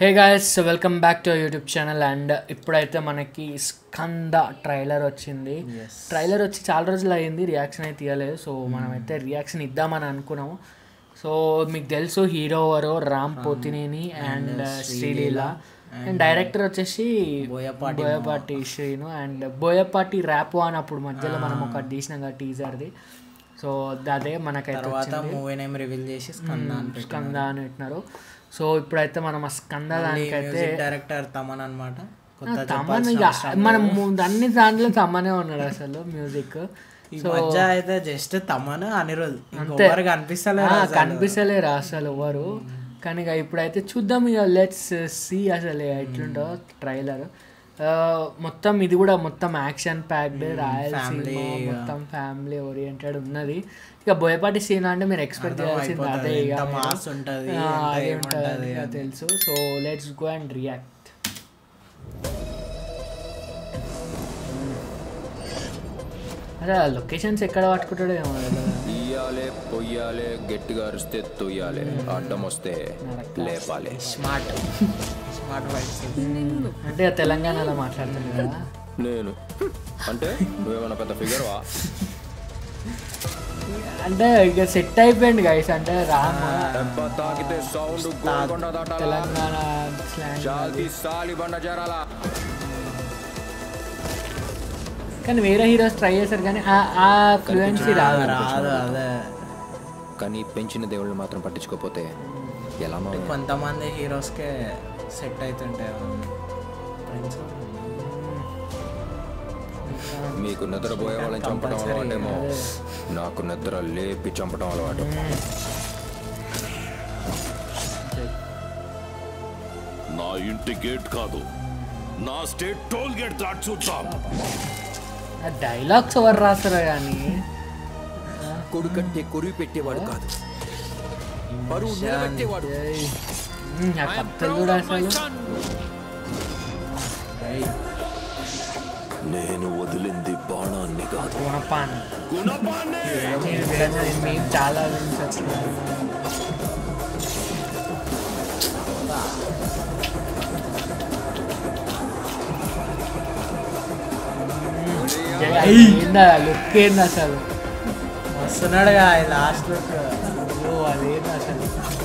Hey guys welcome back to YouTube channel and ఇప్పుడైతే మనకి Skanda trailer వచ్చింది Yes. ట్రైలర్ వచ్చి చాలా రోజులు అయింది రియాక్షన్ అయితే ఇవ్వలేదు సో మనమైతే రియాక్షన్ ఇద్దామని అనుకున్నాము సో మీకు తెలుసు హీరో ఎవరో Ram Pothineni and Sreeleela and director వచ్చేసి బోయపాటి బోయపాటి శ్రీను అండ్ బోయపాటి ర్యాప్ అని అప్పుడు మధ్యలో మనం ఒకటి తీసినాం కదా టీజర్ది సో అదే మనకైతే తర్వాత మూవీ నేమ్ రివీల్ చేసి స్కంద అని పెట్టారు. స్కంద అని పెట్టినారు సో ఇప్పుడైతే మనం ఆ స్కంద దానికైతే మ్యూజిక్ డైరెక్టర్ తమన్ అనమాట కొత్త తమన్ ఇక మనం ముందు అన్ని దాంట్లో తమనే ఉన్నాడు అసలు మ్యూజిక్ ఈ మధ్య అయితే జస్ట్ తమన్ అనిరుద్ ఇంకొకరు కనిపిస్తలేదు అసలు. కనిపిస్తలేరు అసలు ఎవరు కానీ ఇక ఇప్పుడైతే చూద్దాం ఇక లెట్స్ సి అసలు ఎట్లుంటో ట్రైలర్ మొత్తం ఇది కూడా మొత్తం యాక్షన్ ప్యాక్డ్ రాయలసీమ మొత్తం ఫ్యామిలీ ఓరియంటెడ్ ఉన్నది ఇక బోయపాటి సీన్ అంటే మీరు ఎక్స్పెక్ట్ చేయాల్సింది అదే ఇక ఎంత మీరు. మాస్ ఉంటది ఆ, ఎంత అదే ఏముంటది ఉంటుంది ఇక తెలుసు so let's go and react అదే లొకేషన్స్ ఎక్కడ పట్టుకుంటాడో ఏమో తెలియదు. ఇయ్యాలే పొయ్యాలే గట్టిగా అరిస్తే తొయ్యాలే అడ్డం వస్తే లేపాలి స్మార్ట్ స్మార్ట్ వైబ్స్ అంటే తెలంగాణలో మాట్లాడుతుంది కదా నేను అంటే నువ్వేమన్నా పెద్ద ఫిగర్వా అంటే ఇక సెట్ అయిపోయింది గైస్ అంటే రామ్ దెబ్బ తాకితే సౌండ్ గోల్కొండ దాటాలా తెలంగాణ స్లాంగ్ చాల్తీ సాలి బండ జరాలా కానీ వేరే హీరోస్ ట్రై చేశారు కానీ ఆ- ఆ ఫ్లూయెన్సీ రాదు రాదు అదే కానీ పెంచిన దేవుళ్ళు మాత్రం పట్టించుకోపోతే ఎలా మావయ్య? కొంతమంది హీరోస్కే సెట్ అవుతుంటాయి ఫ్రెండ్స్ మీకు నిద్రపోయే వాళ్ళని చంపడం అలవాటేమో నాకు నిద్ర లేపి చంపడం అలవాటు నా ఇంటి గేట్ కాదు నా స్టేట్ టోల్ గేట్ దాటి చూద్దాం ఆ డైలాగ్స్ ఎవరు రాస్తారో కానీ కొడుకంటే కొరివి పెట్టేవాడు కాదు బరువు నిలబెట్టేవాడు ఆ కథలు కూడా అసలు నేను వదిలింది బాణాన్ని కాదు గుణపాన్ గుణపాన్ని మేము చాలా విన్స్ వచ్చినాయి ఏందా లుక్ ఏంది అసలు వస్తున్నాడు లాస్ట్ లుక్ ఓ అదేంది అసలు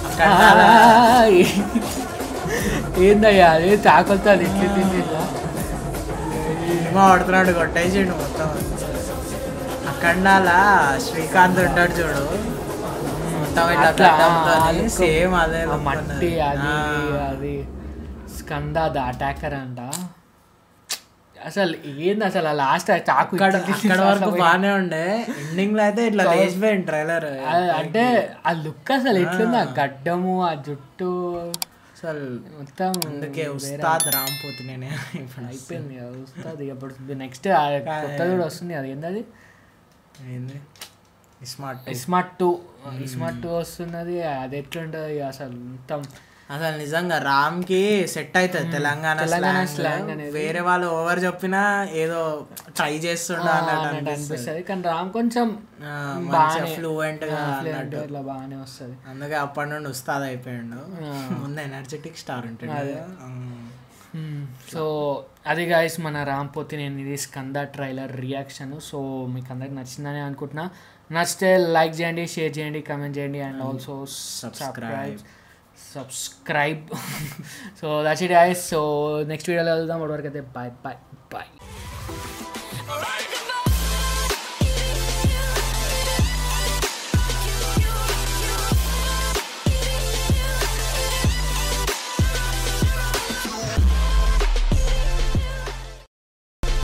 ఏందయ్యా అదే చాకొస్తా అది ఇట్లా తింటుందా సినిమా ఆడుతున్నాడు కొట్టేసిండు మొత్తం అఖండాల శ్రీకాంత్ ఉంటాడు చూడు మొత్తం ఇట్లా అట్లా, గడ్డంతోని ఆ, సేమ్ అదే ఆ look మట్టి ఉన్నది. అది ఆ, అది స్కంద ద అటాకర్ అంట అసలు ఏంది అసలు లాస్ట్ చాకు అక్కడ ఇట్లా అక్కడ ఇట్లా వరకు పోయి- బాగానే ఉండే ఎండింగ్ లో అయితే ఇట్లా లేచిపోయింది ట్రైలర్ ఆ- అంటే ఆ లుక్ అసలు ఎట్లుంది ఆ గడ్డము ఆ జుట్టు అసలు మొత్తం అందుకే ఉస్తాద్ రాంపోతు నేనే ఇప్పుడు అయిపోయింది కదా, వస్తుంది ఇప్పుడు నెక్స్ట్ కొత్తది కూడా వస్తుంది అది ఏంది ఏంది smart smart two smart two వస్తున్నది అది ఎట్లుంటుంది అసలు మొత్తం అసలు నిజంగా రామ్ కి సెట్ అవుతుంది తెలంగాణ తెలంగాణ slang. slang అనేది. వేరే వాళ్ళు ఓవర్ చెప్పినా ఏదో ట్రై చేస్తుండ ఆ, అన్నట్టు అన్నట్టు అనిపిస్తుంది అనిపిస్తుంది కానీ రామ్ కొంచెం ఆ, బాగానే మంచిగా ఫ్లూయెంట్ గా fluent అన్నట్టు ఇట్లా బాగానే వస్తుంది అందుకే అప్పటి నుండి ఉస్తాద్ అయిపోయిండు ముందు ఎనర్జెటిక్ స్టార్ ఉంటాడు కదా. ఉమ్. సో అది గాయస్ మన రామ్ పోతి నేను ఇది స్కంద ట్రైలర్ రియాక్షన్ సో మీకు అందరికి నచ్చిందని అనుకుంటున్నా నచ్చితే లైక్ చేయండి షేర్ చేయండి కమెంట్ చేయండి and also subscribe subscribe so that's it guys so next వీడియోలో వెళ్దాం అప్పటివరకు అయితే బాయ్ బాయ్ బాయ్